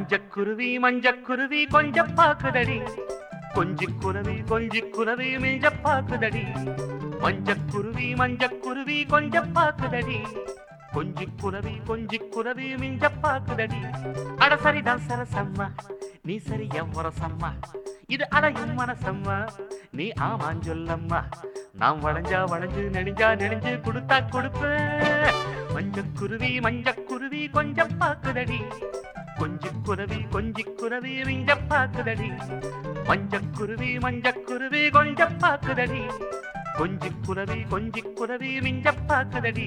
மஞ்சக்குருவி மஞ்சக்குருவி கொஞ்சம் பாக்குதடி கொஞ்சி குருவி கொஞ்சி குருவி மிஞ்ச பாக்குதடி மஞ்சக்குருவி மஞ்சக்குருவி கொஞ்சம் பாக்குதடி கொஞ்சி குருவி கொஞ்சி குருவி மிஞ்ச பாக்குதடி அட சரிதான் சரசம்மா நீ சரி எவ்வரசம்மா இது அலையும் மனசம்மா நீ ஆமான் சொல்லம்மா நாம் வளைஞ்சா வளைஞ்சு நெடிஞ்சா நெடிஞ்சு கொடுத்தா கொடுப்பேன் மஞ்சக்குருவி மஞ்சக்குருவி கொஞ்சம் பாக்குதடி கொஞ்சி குருவி கொஞ்சி குருவி மிஞ்ச பாக்குதடி மஞ்சக்குருவி மஞ்சக்குருவி கொஞ்சம் பாக்குதடி கொஞ்சி குருவி கொஞ்சி குருவி மிஞ்ச பாக்குதடி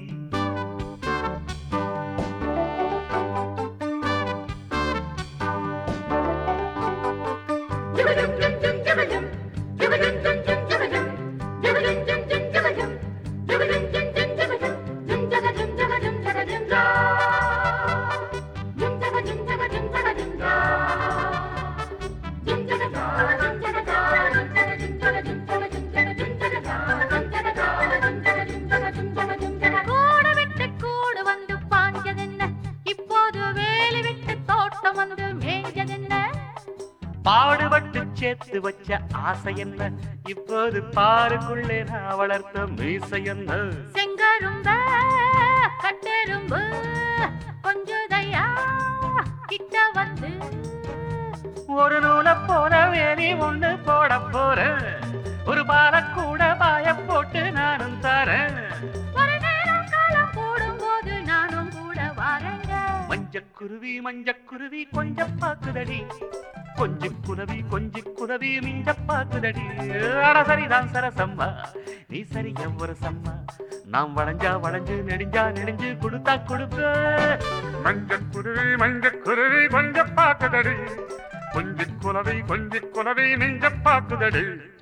கூடு விட்டு கூடு வந்து பாஞ்சதென்ன இப்போது வேலி விட்டு தோட்டம் வந்து மேய்ஞ்சதென்ன பாடுபட்டு சேர்த்து வச்ச ஆசை என்ன இப்போது பாருக்குள்ளே நான் வளர்த்த மீசை என்ன செங்கரும்ப கட்டெரும்பு கொஞ்சதையா கிட்ட வந்து ஒரு நூலை போல வேலி ஒண்ணு போட போறேன் ஒரு பால கூட பாய போட்டு நானும் தரேன் ஒரு நேரம் காலம் கூடும்போது நானும் கூட வரேங்க மஞ்சக்குருவி மஞ்சக்குருவி கொஞ்சம் பாக்குதடி கொஞ்சி குருவி கொஞ்சி குருவி மிஞ்ச பாக்குதடி அட சரிதான் சரசம்மா நீ சரி எவ்வொரு சம்மா நாம் வளைஞ்சா வளைஞ்சு நெடிஞ்சா நெடிஞ்சு கொடுத்தா கொடுப்ப மஞ்சக்குருவி மஞ்சக்குருவி கொஞ்சம் பாக்குதடி கொஞ்சி குலவி கொஞ்சி குலவி மிஞ்ச பாக்குதடி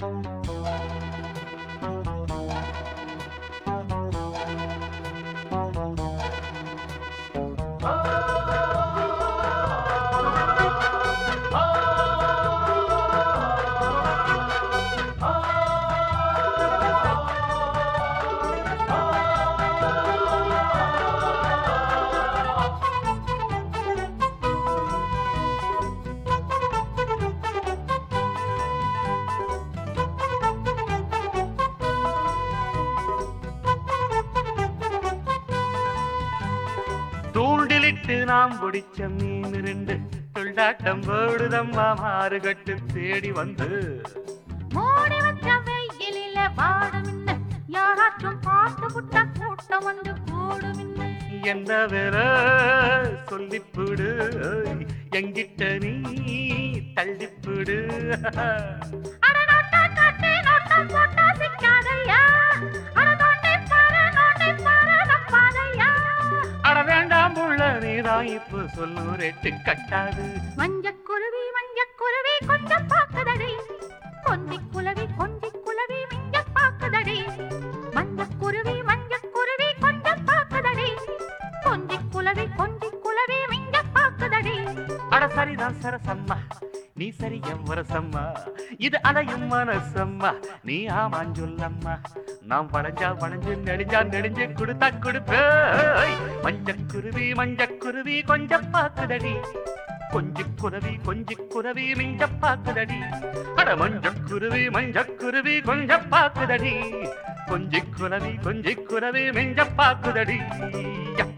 தூண்டிலிட்டு நாம் பிடிச்ச மீன் ரெண்டு துள்ளாட்டம் போடுதம்மா மாறுகட்டு தேடி வந்து மூடி வச்ச வெயிலில வாடுமின்ன யாராச்சும் பார்த்து புட்ட கூட்டம் வந்து கூடுமின்ன என்ன வேற சொல்லிப்புடு எங்கிட்ட நீ தள்ளிப்புடு அட நோட்டா காட்டு நோட்டா போட்டா சிக்காதையா அட நோட்டை பாரு நோட்டை பாரு தப்பாதையா அட வேண்டாம் புள்ள நீதான் இப்ப சொல்லும் ரேட்டு கட்டாது மஞ்சக்குருவி மஞ்சக்குருவி கொஞ்சம் பாக்குதடி கொஞ்சி குலவி கொஞ்சி குலவி மிஞ்ச பாக்குதடி மஞ்சக்குருவி மஞ்சக்குருவி கொஞ்சம் பாக்குதடி கொஞ்சி குலவி கொஞ்சி குலவி மிஞ்ச பாக்குதடி அட சரிதான் சரசம்மா நீ சரி எவ்வரசம்மா இது அலையும் மனசம்மா நீ ஆமான் சொல்லம்மா நாம் வளைஞ்சா வளைஞ்சு நெடிஞ்சா நெடிஞ்சு கொடுத்தா கொடுப்பேய் மஞ்சக்குருவி மஞ்சக்குருவி கொஞ்சம் பாக்குதடி கொஞ்சி குருவி கொஞ்சி குருவி மிஞ்ச பாக்குதடி அட மஞ்சக்குருவி மஞ்சக்குருவி கொஞ்சம் பாக்குதடி கொஞ்சி குருவி கொஞ்சி குருவி மிஞ்ச பாக்குதடி யா